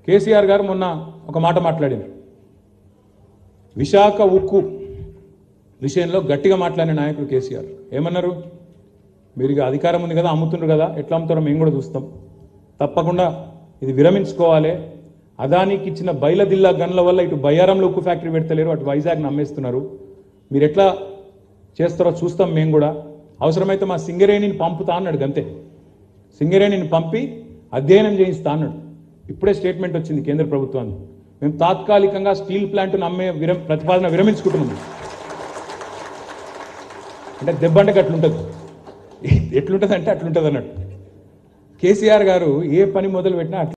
కేసీఆర్ గారు మొన్న ఒక మాట మాట్లాడారు విశాఖ ఉక్కు విషయంలో గట్టిగా మాట్లాడిన నాయకుడు కేసీఆర్ ఏమన్నారు మీరు ఇక అధికారం ఉంది కదా అమ్ముతుండ్రు కదా ఎట్లా అమ్ముతారో మేము కూడా చూస్తాం తప్పకుండా ఇది విరమించుకోవాలి అదానికి ఇచ్చిన బయలదిల్లా గన్ల వల్ల ఇటు బయ్యారంలో ఉక్కు ఫ్యాక్టరీ పెడతలేరు అటు వైజాగ్ని అమ్మేస్తున్నారు మీరు ఎట్లా చేస్తారో చూస్తాం మేము కూడా అవసరమైతే మా సింగరేణిని పంపుతా అన్నాడు గంతే సింగరేణిని పంపి అధ్యయనం చేయిస్తా అన్నాడు ఇప్పుడే స్టేట్మెంట్ వచ్చింది కేంద్ర ప్రభుత్వాన్ని మేము తాత్కాలికంగా స్టీల్ ప్లాంట్ను అమ్మే విరం ప్రతిపాదన విరమించుకుంటున్నాం అంటే దెబ్బ అంటే అట్లుంటుంది ఎట్లుంటుంది అంటే అట్లుంటుంది అన్నాడు కేసీఆర్ గారు ఏ పని మొదలు పెట్టినా అట్లా